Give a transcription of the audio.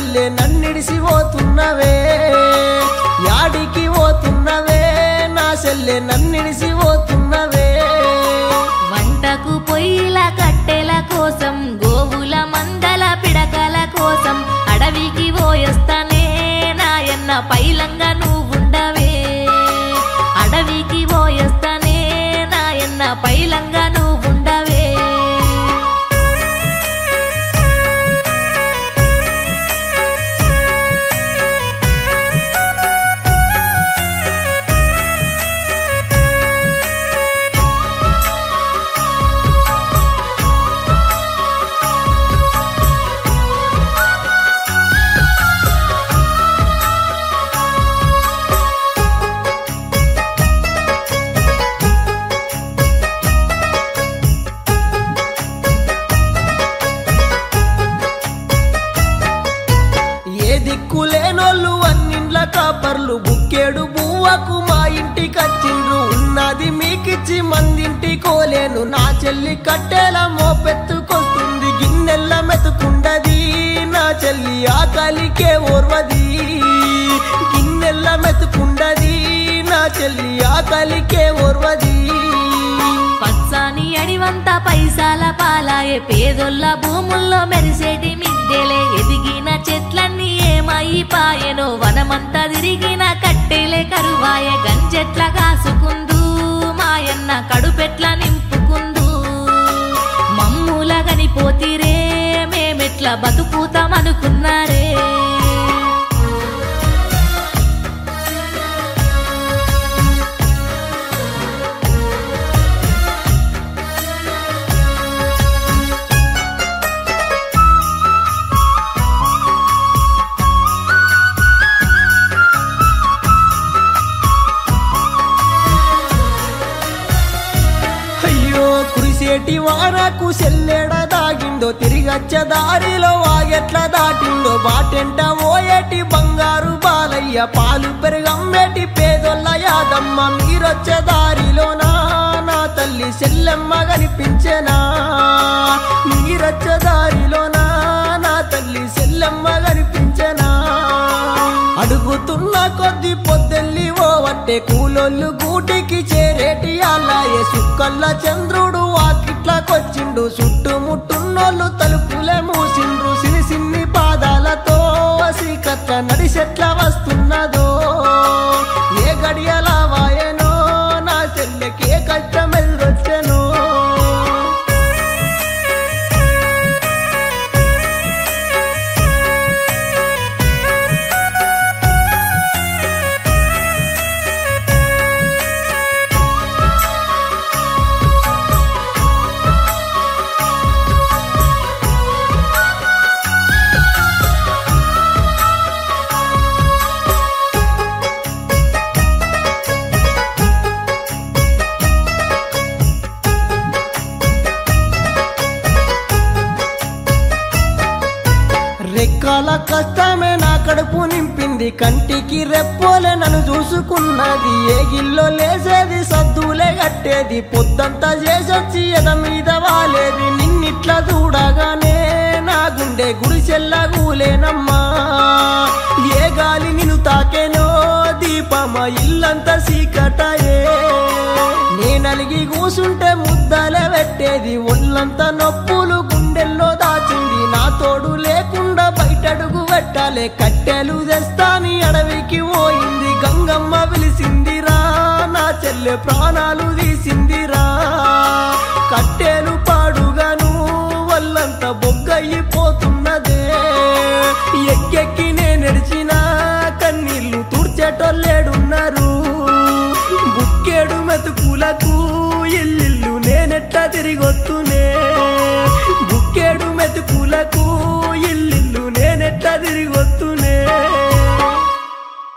చెల్లె నన్నిడిసి పోతున్నవే యాడికి పోతున్నవే నా చెల్లె నన్నిడిసి పోతున్నవే వంటకు పొయ్యిల కట్టెల కోసం గోవుల మందల పిడకల కోసం అడవికి పోయొస్తానే నాయన్న పైలంగా నువ్వుండవే అడవికి పోయొస్తానే నాయన్న పైలంగా నువ్వుండవే ఏ దిక్కు లేనోళ్ళు అన్నిండ్ల కాపర్లు బుక్కేడు బువ్వకు మా ఇంటికచ్చిండ్రు ఉన్నది మీకిచ్చి మందింటి కోలేను నా చెల్లి కట్టెల మోపెత్తుకొస్తుంది గిన్నెల్ల మెతుకుండది నా చెల్లి ఆకలికే ఓర్వది గిన్నెల్ల మెతుకుండది నా చెల్లి ఆకలికే ఓర్వది పచ్చాని అడివంత పైసాల పాలాయే పేదొల్ల భూముల్లో మెరిసేటి మిద్దెలే ఎదిగిన చెట్లన్నీ ఏమైపాయెనో వనమంతా తిరిగిన కట్టెలే కరువాయే గంజెట్ల కాసుకుందు మాయన్న కడుపెట్ల నింపుకుందు మమ్ముల గనిపోతిరే మేమెట్ల బతుకుతామనుకున్నారే అయ్యో కురిసేటి వానకు సెల్లెడ దాగిందో తిరిగచ్చే దారిలో వాగెట్ల దాటిందో బాటెంట ఓయేటి బంగారు బాలయ్య పాలు పెరుగమ్మేటి పేదొల్ల యాదమ్మ మీరొచ్చే దారిలోనా నా తల్లి సెల్లెమ్మ కనిపించెనా మీరొచ్చే దారిలోనా నా తల్లి సెల్లెమ్మ కనిపించెనా అడుగుతున్న కొద్ది పొద్దెల్లి ఓవట్టే కూలోళ్ళు గూటికి చేరేటి అలాయే సుక్కల్ల చంద్రుడు వాకిట్లకొచ్చిండు చుట్టుముట్టున్నోళ్ళు తలుపులే మూసిండ్రు సిని సిన్ని పాదాలతో సీకట్ల నడిసెట్ల వస్తున్నదో ఏ గడియల వాయనో నా చెల్లెకి ఏ కష్టం ఎదురొచ్చెనో రెక్కల కష్టమే నా కడుపు నింపింది కంటికి రెప్పోలే నన్ను చూసుకున్నది ఏ గిల్లో లేసేది సద్దులే కట్టేది పొద్దంతా చేసొచ్చి ఎద మీద వాలేది నిన్నిట్లా చూడగానే నా గుండె గుడిసెల్లగూలేనమ్మా ఏ గాలి నిన్ను తాకేనో దీపమ ఇల్లంతా సీకటయే నేనలిగి కూసుంటే ముద్దలే పెట్టేది ఒళ్ళంతా నొప్పులు గుండెల్లో దాచింది నా తోడు లేకుండా బయటడుగు పెట్టాలే కట్టెలు తెస్తాని అడవికి పోయింది గంగమ్మ పిలిసిందిరా నా చెల్లె ప్రాణాలు